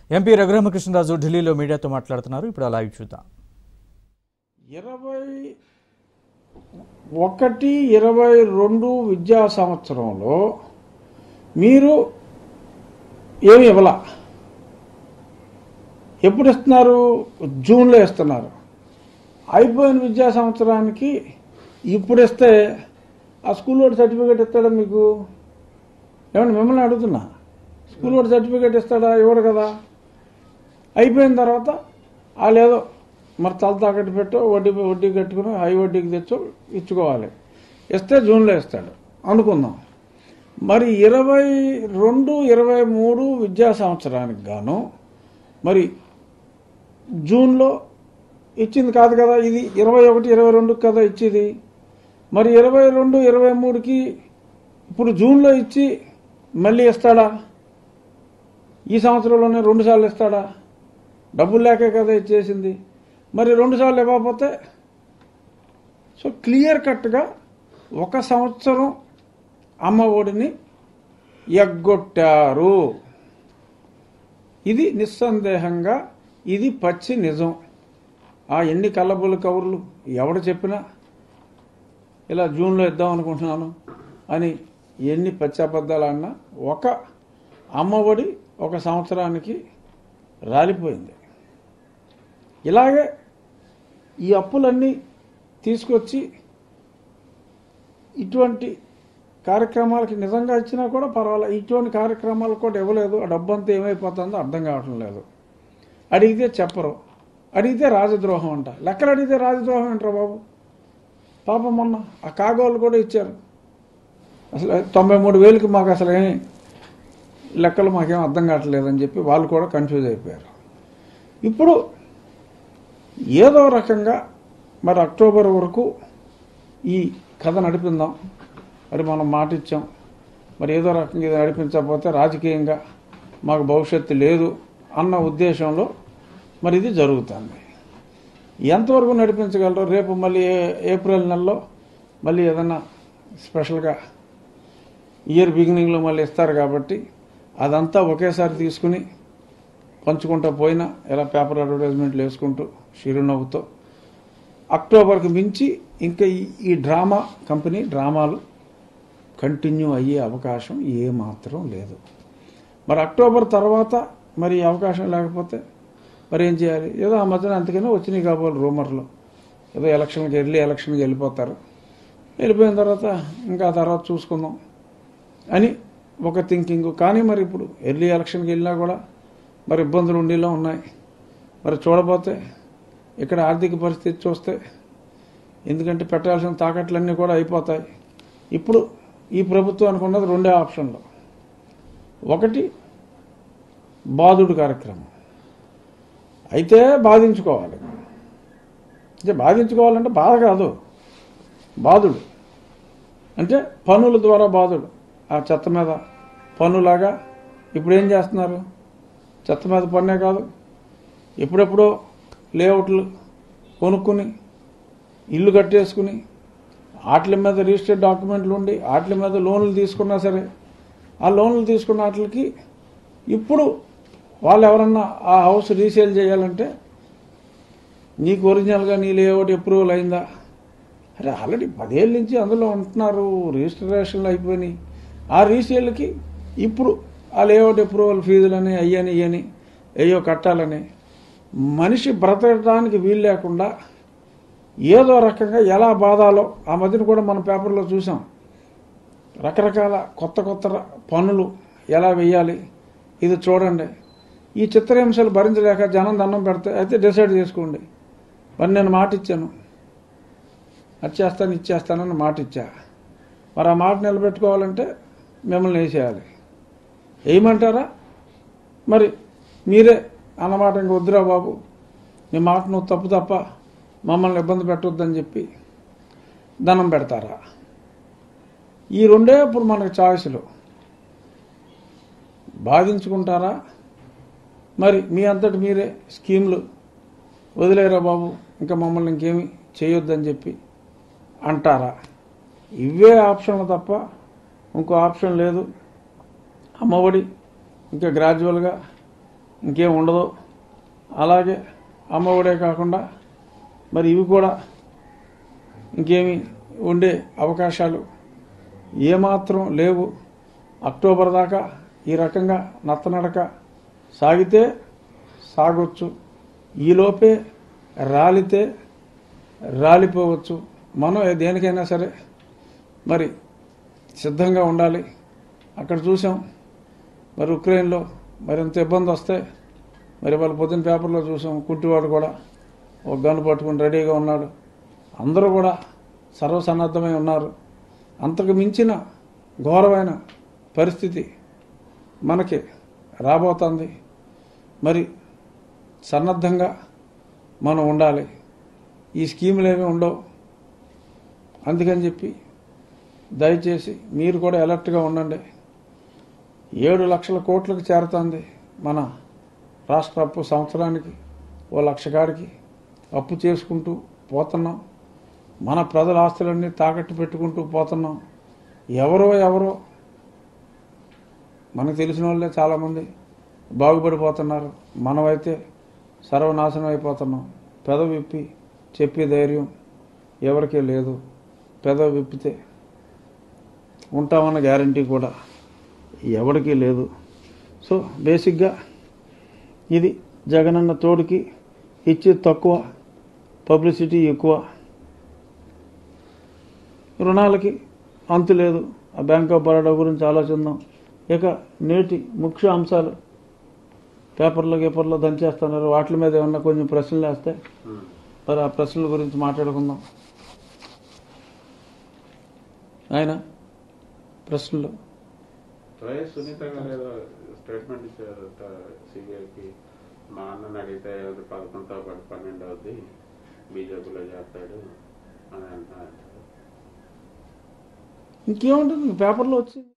MP Raghuramakrishnaraju ఢిల్లీలో మీడియాతో మాట్లాడుతున్నారు ఇప్పుడు ఆ లైవ్ చూద్దాం ఇరవై ఒకటి ఇరవై రెండు విద్యా సంవత్సరంలో మీరు ఏమి ఇవ్వాల ఎప్పుడు ఇస్తున్నారు జూన్లో ఇస్తున్నారు అయిపోయిన విద్యా సంవత్సరానికి ఇప్పుడు ఇస్తే ఆ స్కూల్ వాడు సర్టిఫికేట్ ఇస్తాడా మీకు ఏమన్నా మిమ్మల్ని అడుగుతున్నా స్కూల్ వాడు సర్టిఫికేట్ ఇస్తాడా ఇవ్వడు కదా అయిపోయిన తర్వాత వాళ్ళు ఏదో మరి తల తాకట్టు పెట్టో వడ్డీ వడ్డీ కట్టుకుని హై వడ్డీకి తెచ్చో ఇచ్చుకోవాలి ఇస్తే జూన్లో ఇస్తాడు అనుకుందాం మరి ఇరవై రెండు ఇరవై మూడు విద్యా సంవత్సరానికి గాను మరి జూన్లో ఇచ్చింది కాదు కదా ఇది ఇరవై ఒకటి ఇరవై రెండుకి కదా ఇచ్చేది మరి ఇరవై రెండు ఇరవై మూడుకి ఇప్పుడు జూన్లో ఇచ్చి మళ్ళీ ఇస్తాడా ఈ సంవత్సరంలోనే రెండు సార్లు ఇస్తాడా డబ్బులు లేకే కదా ఇచ్చేసింది మరి రెండు సార్లు ఇవ్వకపోతే సో క్లియర్ కట్గా ఒక సంవత్సరం అమ్మ ఒడిని ఎగ్గొట్టారు ఇది నిస్సందేహంగా ఇది పచ్చి నిజం ఆ ఎన్ని కళ్ళబుల్లి కవర్లు ఎవడు చెప్పినా ఇలా జూన్లో ఇద్దాం అనుకుంటున్నాను అని ఎన్ని పచ్చాబద్దాలు అన్నా ఒక అమ్మఒడి ఒక సంవత్సరానికి రాలిపోయింది ఇలాగే ఈ అప్పులన్నీ తీసుకొచ్చి ఇటువంటి కార్యక్రమాలకి నిజంగా ఇచ్చినా కూడా పర్వాలేదు ఇటువంటి కార్యక్రమాలకు కూడా ఇవ్వలేదు ఆ డబ్బంతా ఏమైపోతుందో అర్థం కావటం లేదు అడిగితే చెప్పరు అడిగితే రాజద్రోహం అంట లెక్కలు అడిగితే రాజద్రోహం ఏంట్రా బాబు పాపం మొన్న ఆ కాగోళ్ళు కూడా ఇచ్చారు అసలు తొంభై మూడు వేలకి మాకు అసలు ఏమి లెక్కలు మాకేం అర్థం కావట్లేదని చెప్పి వాళ్ళు కూడా కన్ఫ్యూజ్ అయిపోయారు ఇప్పుడు ఏదో రకంగా మరి అక్టోబర్ వరకు ఈ కథ నడిపిందాం మరి మనం మాట ఇచ్చాం మరి ఏదో రకంగా ఇది నడిపించకపోతే రాజకీయంగా మాకు భవిష్యత్తు లేదు అన్న ఉద్దేశంలో మరి ఇది జరుగుతుంది ఎంతవరకు నడిపించగలరు రేపు మళ్ళీ ఏ- ఏప్రిల్ నెలలో మళ్ళీ ఏదన్నా స్పెషల్గా ఇయర్ బిగినింగ్లో మళ్ళీ ఇస్తారు కాబట్టి అదంతా ఒకేసారి తీసుకుని పంచుకుంటూ పోయినా ఇలా పేపర్ అడ్వర్టైజ్మెంట్లు వేసుకుంటూ చిరునవ్వుతో అక్టోబర్కి మించి ఇంకా ఈ- ఈ డ్రామా కంపెనీ డ్రామాలు కంటిన్యూ అయ్యే అవకాశం ఏమాత్రం లేదు మరి అక్టోబర్ తర్వాత మరి ఈ అవకాశం లేకపోతే మరి ఏం చేయాలి ఏదో ఆ మధ్యన అంతకైనా వచ్చినాయి కాబోలు రూమర్లు ఏదో ఎలక్షన్కి ఎర్లీ ఎలక్షన్కి వెళ్ళిపోతారు వెళ్ళిపోయిన తర్వాత ఇంకా ఆ తర్వాత చూసుకుందాం అని ఒక థింకింగ్ కానీ మరి ఇప్పుడు ఎర్లీ ఎలక్షన్కి వెళ్ళినా కూడా మరి ఇబ్బందులు ఉండేలా ఉన్నాయి మరి చూడబోతే ఇక్కడ ఆర్థిక పరిస్థితి చూస్తే ఎందుకంటే పెట్టాల్సిన తాకట్లన్నీ కూడా అయిపోతాయి ఇప్పుడు ఈ ప్రభుత్వానికి ఉన్నది రెండే ఆప్షన్లు ఒకటి బాధుడు కార్యక్రమం అయితే బాధించుకోవాలి అంటే బాధించుకోవాలంటే బాధ కాదు బాధుడు అంటే పనుల ద్వారా బాధుడు ఆ చెత్త మీద పన్నులాగా ఇప్పుడు ఏం చేస్తున్నారు చెత్త మీద పన్నే కాదు ఎప్పుడెప్పుడో లేఅవుట్లు కొనుక్కుని ఇల్లు కట్టేసుకుని వాటి మీద రిజిస్టర్డ్ డాక్యుమెంట్లు ఉండి వాటి మీద లోన్లు తీసుకున్నా సరే ఆ లోన్లు తీసుకున్న వాటికి ఇప్పుడు వాళ్ళు ఎవరన్నా ఆ హౌస్ రీసేల్ చేయాలంటే నీకు ఒరిజినల్గా నీ లేఅవుట్ అప్రూవల్ అయిందా అరే ఆల్రెడీ పదేళ్ళ నుంచి అందులో ఉంటున్నారు రిజిస్ట్రేషన్లు అయిపోయినాయి ఆ రీసేల్కి ఇప్పుడు ఆ లేఅవుట్ అప్రూవల్ ఫీజులని అయ్యని ఇయ్యని అయ్యో కట్టాలని మనిషి బ్రతకడానికి వీలు లేకుండా ఏదో రకంగా ఎలా బాధాలో ఆ మధ్యన కూడా మన పేపర్లో చూసాం రకరకాల కొత్త కొత్త ర- పనులు ఎలా వెయ్యాలి ఇది చూడండి ఈ చిత్రహింసలు భరించలేక జనం దండం పెడితే అయితే డిసైడ్ చేసుకోండి మరి నేను మాట ఇచ్చాను అది చేస్తాను ఇచ్చేస్తానని మాట ఇచ్చా మరి ఆ మాట నిలబెట్టుకోవాలంటే మిమ్మల్ని వేసేయాలి వేయమంటారా మరి మీరే అన్నమాట ఇంక వద్దురా బాబు నీ మాట నువ్వు తప్పు తప్ప మమ్మల్ని ఇబ్బంది పెట్టొద్దని చెప్పి దండం పెడతారా ఈ రెండే ఇప్పుడు మనకు చాయిస్లు బాధించుకుంటారా మరి మీ అంతటి మీరే స్కీమ్లు వదిలేరా బాబు ఇంకా మమ్మల్ని ఇంకేమి చేయొద్దని చెప్పి అంటారా ఇవే ఆప్షన్లు తప్ప ఇంకో ఆప్షన్ లేదు అమ్మఒడి ఇంకా గ్రాడ్యువల్గా ఇంకేం ఉండదు అలాగే అమ్మఒడే కాకుండా మరి ఇవి కూడా ఇంకేమి ఉండే అవకాశాలు ఏమాత్రం లేవు అక్టోబర్ దాకా ఈ రకంగా నత్తనడక సాగితే సాగొచ్చు ఈలోపే రాలితే రాలిపోవచ్చు మనం దేనికైనా సరే మరి సిద్ధంగా ఉండాలి అక్కడ చూసాం మరి ఉక్రెయిన్లో మరింత ఇబ్బంది వస్తే మరి వాళ్ళ పొద్దున్న పేపర్లో చూసాం కుంటివాడు కూడా ఒక గన్ను పట్టుకుని రెడీగా ఉన్నాడు అందరూ కూడా సర్వసన్నద్ధమై ఉన్నారు అంతకు మించిన ఘోరమైన పరిస్థితి మనకి రాబోతుంది మరి సన్నద్ధంగా మనం ఉండాలి ఈ స్కీములు ఏమీ ఉండవు అందుకని చెప్పి దయచేసి మీరు కూడా అలర్ట్గా ఉండండి ఏడు లక్షల కోట్లకు చేరుతుంది మన రాష్ట్ర అప్పు సంవత్సరానికి ఓ లక్ష కాడికి అప్పు చేసుకుంటూ పోతున్నాం మన ప్రజల ఆస్తులన్నీ తాకట్టు పెట్టుకుంటూ పోతున్నాం ఎవరో ఎవరో మనకు తెలిసిన వాళ్ళే చాలామంది బాగుపడిపోతున్నారు మనమైతే సర్వనాశనం అయిపోతున్నాం పెద విప్పి చెప్పే ధైర్యం ఎవరికీ లేదు పెద విప్పితే ఉంటామన్న గ్యారంటీ కూడా ఎవరికీ లేదు సో బేసిక్గా ఇది జగనన్న తోడుకి ఇచ్చేది తక్కువ పబ్లిసిటీ ఎక్కువ రుణాలకి అంతు లేదు ఆ బ్యాంక్ ఆఫ్ బరోడా గురించి ఆలోచిద్దాం ఇక నేటి ముఖ్య అంశాలు పేపర్లో పేపర్లో దంచేస్తున్నారు వాటి మీద ఏమన్నా కొంచెం ప్రశ్నలు వేస్తే మరి ఆ ప్రశ్నల గురించి మాట్లాడుకుందాం ఆయన ప్రశ్నలు వైఎస్ సునీత గారు ఏదో స్టేట్మెంట్ ఇచ్చారు సిబిఐకి మా అన్నని అడిగితే అది పదకొండుతో పాటు పన్నెండు అవుద్ది బీజేపీలో చేస్తాడు అని అంటున్నారు ఇంకేముంటుంది పేపర్లో వచ్చింది